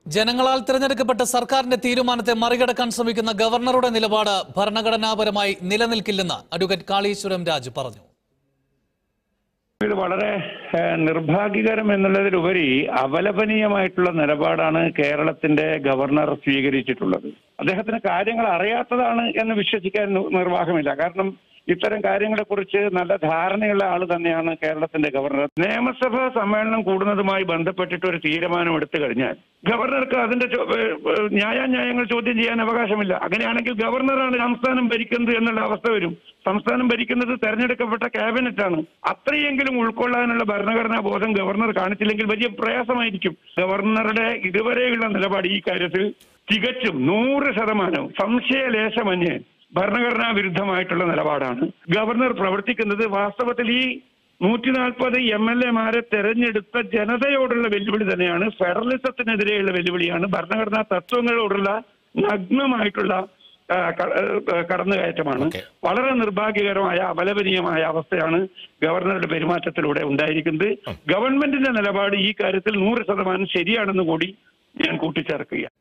ജനങ്ങളാൽ തിരഞ്ഞെടുക്കപ്പെട്ട സർക്കാരിന്റെ തീരുമാനത്തെ മറികടക്കാൻ ശ്രമിക്കുന്ന ഗവർണറുടെ നിലപാട് ഭരണഘടനാപരമായി നിലനിൽക്കില്ലെന്ന് അഡ്വക്കേറ്റ് കാളീശ്വരം രാജ് പറഞ്ഞു ഇത് വളരെ ഏഹ്, നിർഭാഗ്യകരം എന്നുള്ളതിലുപരി അപലപനീയമായിട്ടുള്ള നിലപാടാണ് കേരളത്തിന്റെ ഗവർണർ സ്വീകരിച്ചിട്ടുള്ളത് അദ്ദേഹത്തിന് കാര്യങ്ങൾ അറിയാത്തതാണ് എന്ന് വിശ്വസിക്കാൻ നി- നിർവാഹമില്ല കാരണം ഇത്തരം കാര്യങ്ങളെക്കുറിച്ച് നല്ല ധാരണയുള്ള ആൾ തന്നെയാണ് കേരളത്തിന്റെ ഗവർണർ നിയമസഭാ സമ്മേളനം കൂടുന്നതുമായി ബന്ധപ്പെട്ടിട്ട് ഒരു തീരുമാനം എടുത്തു കഴിഞ്ഞാൽ ഗവർണർക്ക് അതിന്റെ ചോ- ഏഹ്, ഏഹ്, ന്യായാന്യായങ്ങൾ ചോദ്യം ചെയ്യാൻ അവകാശമില്ല അങ്ങനെയാണെങ്കിൽ ഗവർണറാണ് സംസ്ഥാനം ഭരിക്കുന്നത് എന്നുള്ള അവസ്ഥ വരും സംസ്ഥാനം ഭരിക്കുന്നത് തെരഞ്ഞെടുക്കപ്പെട്ട ക്യാബിനറ്റ് ആണ് അത്രയെങ്കിലും ഉൾക്കൊള്ളാനുള്ള ഭരണഘടനാ ബോധം ഗവർണർ കാണിച്ചില്ലെങ്കിൽ വലിയ പ്രയാസമായിരിക്കും ഗവർണറുടെ ഇതുവരെയുള്ള നിലപാട് ഈ കാര്യത്തിൽ തികച്ചും നൂറ് ശതമാനം സംശയലേശമന്യേ ഭരണഘടനാ വിരുദ്ധമായിട്ടുള്ള നിലപാടാണ് ഗവർണർ പ്രവർത്തിക്കുന്നത് വാസ്തവത്തിൽ ഈ നൂറ്റി നാൽപ്പത് എം എൽ എമാരെ തെരഞ്ഞെടുത്ത ജനതയോടുള്ള വെല്ലുവിളി തന്നെയാണ് ഫെഡറലിസത്തിനെതിരെയുള്ള വെല്ലുവിളിയാണ് ഭരണഘടനാ തത്വങ്ങളോടുള്ള നഗ്നമായിട്ടുള്ള ആ, ക- ആ, കടന്നുകയറ്റമാണ് വളരെ നിർഭാഗ്യകരമായ അപലപനീയമായ അവസ്ഥയാണ് ഗവർണറുടെ പെരുമാറ്റത്തിലൂടെ ഉണ്ടായിരിക്കുന്നത് ഗവൺമെന്റിന്റെ നിലപാട് ഈ കാര്യത്തിൽ നൂറ് ശതമാനം ശരിയാണെന്ന് കൂടി ഞാൻ കൂട്ടിച്ചേർക്കുക